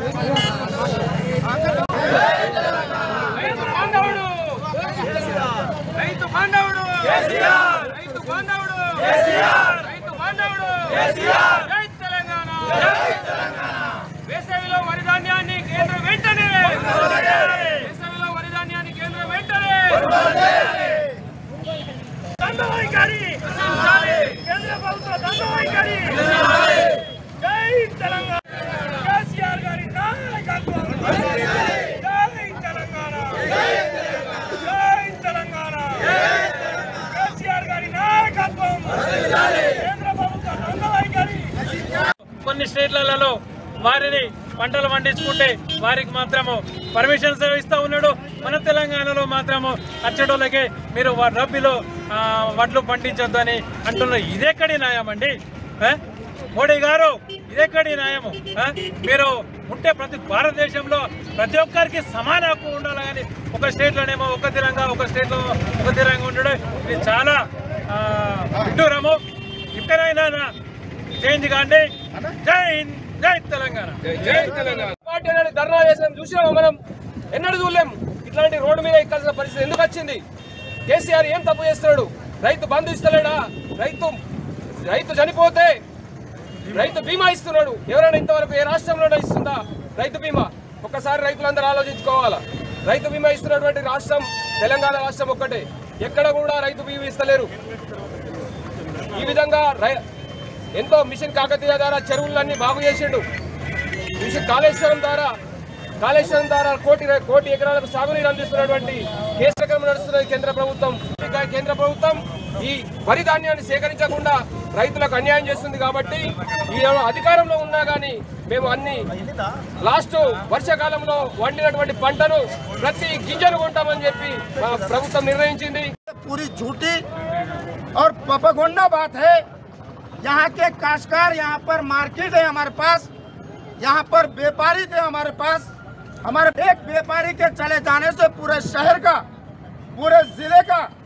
రైతు బాంధవుడు రైతు బాంధవుడు రైతు బాంధవుడు రైతు బాంధవుడు జై తెలంగాణ వేసవిలో వరి ధాన్యాన్ని కేంద్రం వెంటనే వేసవిలో వరి ధాన్యాన్ని కేంద్రం వెంటనే దండవైఖరి కేంద్ర ప్రభుత్వ దండవైఖరి జై తెలంగాణ కేసీఆర్ గారి నాయకత్వం జై తెలంగాణ జై తెలంగాణ కేసీఆర్ గారి నాయకత్వం కేంద్ర ప్రభుత్వ దండవైఖరి కొన్ని స్టేట్లలో వారిని పంటలు పండించుకుంటే వారికి మాత్రము పర్మిషన్స్ ఇస్తూ ఉన్నాడు మన తెలంగాణలో మాత్రము అచ్చడోళ్ళకే మీరు వా- రబ్బీలో ఆ, వడ్లు పండించొద్దు అని అంటున్నారు ఇదెక్కడి న్యాయం అండి ఆ? మోడీ గారు ఇదెక్కడి న్యాయము ఆ? మీరు ఉంటే ప్రతి భారతదేశంలో ప్రతి ఒక్కరికి సమాన హక్కు ఉండాలి కానీ ఒక స్టేట్లోనేమో ఒక తిరంగా ఒక స్టేట్లో ఒక తిరంగా ఉండడం ఇది చాలా ఆ, విడ్డూరము ఇక్కడైనా చేంజ్ కాండి జై హింద్ జై తెలంగాణ పార్టీ అనేది ధర్నా చేసిన చూసినాము మనం ఎన్నడూ చూడలేం ఇట్లాంటి రోడ్డు మీద ఎక్కాల్సిన పరిస్థితి ఎందుకు వచ్చింది కేసీఆర్ ఏం తప్పు చేస్తున్నాడు రైతు బంధు ఇస్తలేడా రైతు రైతు చనిపోతే రైతు బీమా ఇస్తున్నాడు ఎవరైనా ఇంతవరకు ఏ రాష్ట్రంలోనే ఇస్తుందా రైతు బీమా ఒక్కసారి రైతులందరూ ఆలోచించుకోవాలా రైతు బీమా ఇస్తున్నటువంటి రాష్ట్రం తెలంగాణ రాష్ట్రం ఒక్కటే ఎక్కడ కూడా రైతు బీమా ఇస్తలేరు ఈ విధంగా రై- ఎంతో మిషన్ కాకతీయ ద్వారా చెరువులన్నీ బాగు చేసిండు మిషన్ కాళేశ్వరం ద్వారా కాళేశ్వరం ద్వారా కోటి కోటి ఎకరాలకు సాగునీరు అందిస్తున్నటువంటి కేంద్రం నడుస్తున్నది కేంద్ర ప్రభుత్వం ఇంకా కేంద్ర ప్రభుత్వం ఈ వరి ధాన్యాన్ని సేకరించకుండా రైతులకు అన్యాయం చేస్తుంది కాబట్టి ఈ అధికారంలో ఉన్నా కానీ మేము అన్ని లాస్ట్ వర్షాకాలంలో వండినటువంటి పంటను ప్రతి గింజను కొంటామని చెప్పి మా ప్రభుత్వం నిర్ణయించింది पूरी झूठी और पपगोंडा बात है यहाँ के काश्तकार यहाँ पर मार्केट है हमारे पास यहाँ पर व्यापारी थे हमारे पास हमारे एक व्यापारी के चले जाने से पूरे शहर का पूरे जिले का